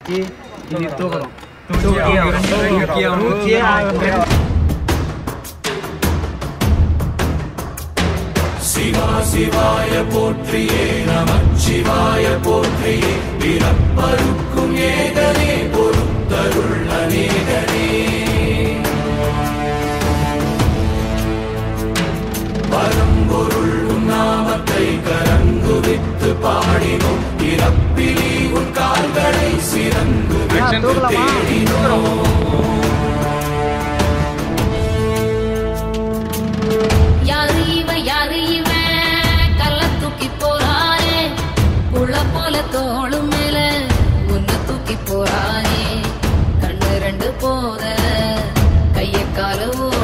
இனி தூக்குறோம் தூக்கி அவன் தூக்கி அவன் தூக்கி அவன் சிவா சிவாய போற்றியே நமச்சிவாய போற்றியே பிறப்பருக்கும் ஏகனே பொறுத்தருள் அநேகனே பரம்பொருள் உன்னாமத்தை கரங்குவித்து பாடினோம் பிறப்பிலி உன் கால்களை சிறந்து விட்டு தேடினோம் யாரு இவன் யாரு இவன் கல்ல தூக்கி போறாரே புள்ள போல தோளு மேல உன்னை தூக்கி போறாரே கண்ணு ரெண்டு போத கைய கால